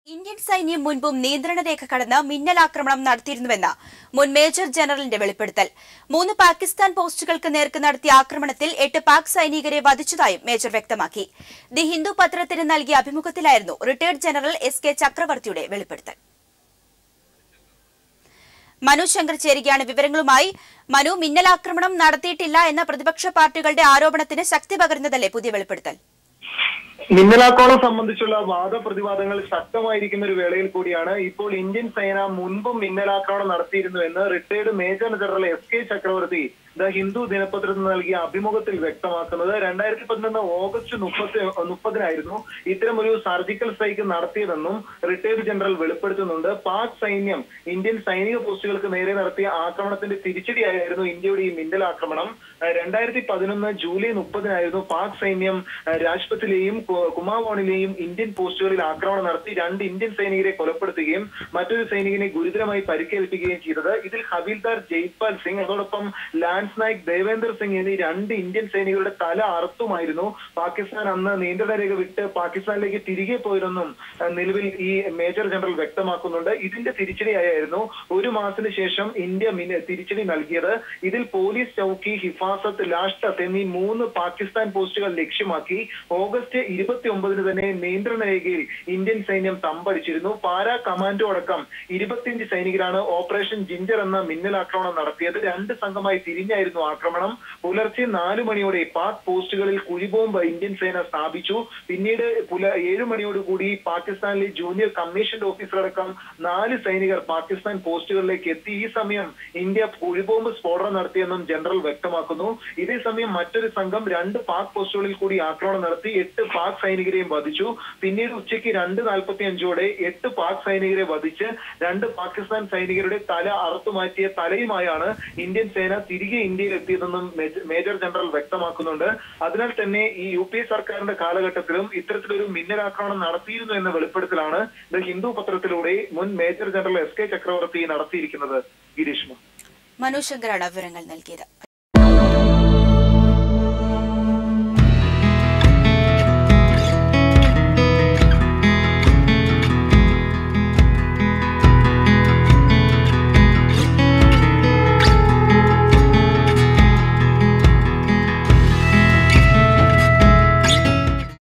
Indian സൈന്യം മുൻപും നിയന്ത്രണ രേഖ കടന്ന് മിന്നലാക്രമണം നടത്തിയിരുന്നുവെന്ന് മുൻ മേജർ ജനറലിന്റെ വെളിപ്പെടുത്തൽ മൂന്ന് പാകിസ്ഥാൻ പോസ്റ്റുകൾക്ക് നേർക്ക് നടത്തിയ ആക്രമണത്തിൽ എട്ട് പാക് സൈനികരെ വധിച്ചതായും മേജർ വ്യക്തമാക്കി ദി ഹിന്ദു പത്രത്തിന് നൽകിയ അഭിമുഖത്തിലായിരുന്നു റിട്ടയർഡ് ജനറൽ എസ് കെ ചക്രവർത്തിയുടെ വെളിപ്പെടുത്തൽ മനു ശങ്കർ ചേരുകയാണ് വിവരങ്ങളുമായി മനു മിന്നലാക്രമണം നടത്തിയിട്ടില്ല എന്ന പ്രതിപക്ഷ പാർട്ടികളുടെ ആരോപണത്തിന് ശക്തി പകരുന്നതല്ലേ പുതിയ വെളിപ്പെടുത്തൽ മിന്നലാക്രമണം സംബന്ധിച്ചുള്ള വാദപ്രതിവാദങ്ങൾ ശക്തമായിരിക്കുന്ന ഒരു വേളയിൽ കൂടിയാണ് ഇപ്പോൾ ഇന്ത്യൻ സേന മുൻപും മിന്നലാക്രമണം നടത്തിയിരുന്നു എന്ന് retired major general S K Chakravarthy the Hindu ദിനപത്രത്തിന് നൽകിയ അഭിമുഖത്തിൽ വ്യക്തമാക്കുന്നത് രണ്ടായിരത്തി പതിനൊന്ന് ഓഗസ്റ്റ് മുപ്പത്തി മുപ്പതിനായിരുന്നു ഇത്തരം ഒരു സർജിക്കൽ സ്ട്രൈക്ക് നടത്തിയതെന്നും റിട്ടയർഡ് ജനറൽ വെളിപ്പെടുത്തുന്നുണ്ട് പാക് സൈന്യം ഇന്ത്യൻ സൈനിക പോസ്റ്റുകൾക്ക് നേരെ നടത്തിയ ആക്രമണത്തിന്റെ തിരിച്ചടിയായിരുന്നു ഇന്ത്യയുടെ ഈ മിന്നൽ ആക്രമണം രണ്ടായിരത്തി പതിനൊന്ന് ജൂലൈ മുപ്പതിനായിരുന്നു പാക് സൈന്യം അഹ് രാജ്പത്തിലെയും കു- കുമാവോണിലെയും ഇന്ത്യൻ പോസ്റ്റുകളിൽ ആക്രമണം നടത്തി രണ്ട് ഇന്ത്യൻ സൈനികരെ കൊലപ്പെടുത്തുകയും മറ്റൊരു സൈനികനെ ഗുരുതരമായി പരിക്കേൽപ്പിക്കുകയും ചെയ്തത് ഇതിൽ ഹവീൽദാർ ജയ്പാൽ സിംഗ് അതോടൊപ്പം ലാൻസ് നായിക് ദേവേന്ദർ സിംഗ് എന്നീ രണ്ട് ഇന്ത്യൻ സൈനികരുടെ തല അറുത്തുമായിരുന്നു പാകിസ്ഥാൻ അന്ന് നിയന്ത്രണ രേഖ വിട്ട് പാകിസ്ഥാനിലേക്ക് തിരികെ പോയതെന്നും അഹ് നിലവിൽ ഈ മേജർ ജനറൽ വ്യക്തമാക്കുന്നുണ്ട് ഇതിന്റെ തിരിച്ചടിയായിരുന്നു ഒരു മാസത്തിന് ശേഷം ഇന്ത്യ മിന്ന- തിരിച്ചടി നൽകിയത് ഇതിൽ പോലീസ് ചൌക്കി ഹിഫാസത്ത് ലാഷ്തത്ത് എന്നീ മൂന്ന് പാകിസ്ഥാൻ പോസ്റ്റുകൾ ലക്ഷ്യമാക്കി ഓഗസ്റ്റ് ഇരുപത്തി ഒമ്പതിന് തന്നെ നിയന്ത്രണ രേഖയിൽ ഇന്ത്യൻ സൈന്യം തമ്പടിച്ചിരുന്നു പാരാ കമാൻഡോ അടക്കം ഇരുപത്തിയഞ്ച് സൈനികരാണ് ഓപ്പറേഷൻ ജിഞ്ചർ എന്ന മിന്നലാക്രമണം നടത്തിയത് രണ്ട് സംഘമായി തിരിഞ്ഞായിരുന്നു ആക്രമണം പുലർച്ചെ നാലു മണിയോടെ പാക് പോസ്റ്റുകളിൽ കുഴിബോംബ് ഇന്ത്യൻ സേന സ്ഥാപിച്ചു പിന്നീട് പുല ഏഴു മണിയോടുകൂടി പാകിസ്ഥാനിലെ ജൂനിയർ കമ്മീഷൻഡ് ഓഫീസർ അടക്കം നാല് സൈനികർ പാകിസ്ഥാൻ പോസ്റ്റുകളിലേക്ക് എത്തി ഈ സമയം ഇന്ത്യ കുഴിബോംബ് സ്ഫോടനം നടത്തിയെന്നും ജനറൽ വ്യക്തമാക്കുന്നു ഇതേ സമയം മറ്റൊരു സംഘം രണ്ട് പാക് പോസ്റ്റുകളിൽ കൂടി ആക്രമണം നടത്തി എട്ട് പാക് സൈനികരെയും വധിച്ചു പിന്നീട് ഉച്ചയ്ക്ക് രണ്ട് നാൽപ്പത്തി അഞ്ചോടെ എട്ട് പാക് സൈനികരെ വധിച്ച് രണ്ട് പാകിസ്ഥാൻ സൈനികരുടെ തല അറുത്തുമാറ്റിയ തലയുമായാണ് ഇന്ത്യൻ സേന തിരികെ ഇന്ത്യയിൽ എത്തിയതെന്നും മേജ- മേജർ ജനറൽ വ്യക്തമാക്കുന്നുണ്ട് അതിനാൽ തന്നെ ഈ യു പി എ സർക്കാരിന്റെ കാലഘട്ടത്തിലും ഇത്തരത്തിലൊരു മിന്നലാക്രമണം നടത്തിയിരുന്നു എന്ന വെളിപ്പെടുത്തലാണ് ദ ഹിന്ദു പത്രത്തിലൂടെ മുൻ മേജർ ജനറൽ എസ് കെ ചക്രവർത്തി നടത്തിയിരിക്കുന്നത് ഗിരീഷ്മ മനു ശങ്കറാണ് വിവരങ്ങൾ നൽകിയത്